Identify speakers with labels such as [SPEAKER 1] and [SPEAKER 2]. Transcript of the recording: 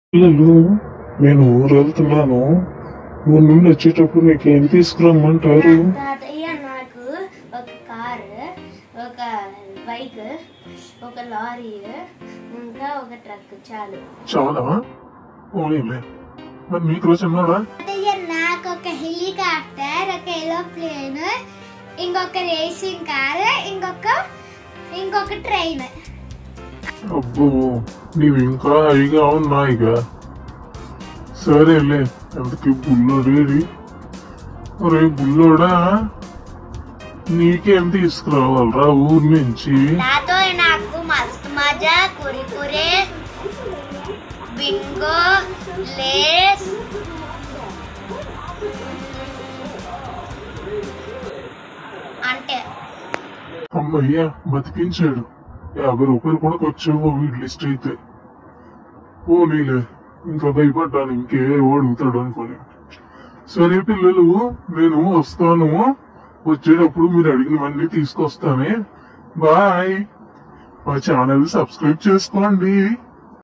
[SPEAKER 1] పిల్లలు నేను ఊరు వెళ్తున్నాను ఊరు నుండి వచ్చేటప్పుడు మీకు ఏం తీసుకురమ్మంటారు
[SPEAKER 2] తాతయ్య నాకు ఒక కారు ఒక బైక్ ఒక లారీ ఇంకా ఒక ట్రక్ చాలు
[SPEAKER 1] చాలా పోనీలే మరి మీకు రోజు ఉన్నాడా
[SPEAKER 2] తాతయ్య నాకు ఒక హెలికాప్టర్ ఒక ఏరోప్లేన్ ఇంకొక రేసింగ్ కార్ ఇంకొక ఇంకొక ట్రైన్
[SPEAKER 1] అబ్బో నీవి ఇంకా హైగా ఉన్నాయిగా సరేలే అందుకే బుల్లోడేది ఒరే బుల్లోడా నీకేం తీసుకురావాలరా ఊరు నుంచి
[SPEAKER 2] నాతో నాకు మస్త్ మజా కురికురే బింగో లేస్ అంటే
[SPEAKER 1] అమ్మయ్యా బతికించాడు యాభై రూపాయలు కూడా వచ్చావు వీడి లిస్ట్ అయితే పోనీలే ఇంకా భయపడ్డాను ఇంకే అడుగుతాడు అనుకోని సరే పిల్లలు నేను వస్తాను వచ్చేటప్పుడు మీరు అడిగినవన్నీ తీసుకొస్తానే బాయ్ మా ఛానల్ సబ్స్క్రైబ్ చేసుకోండి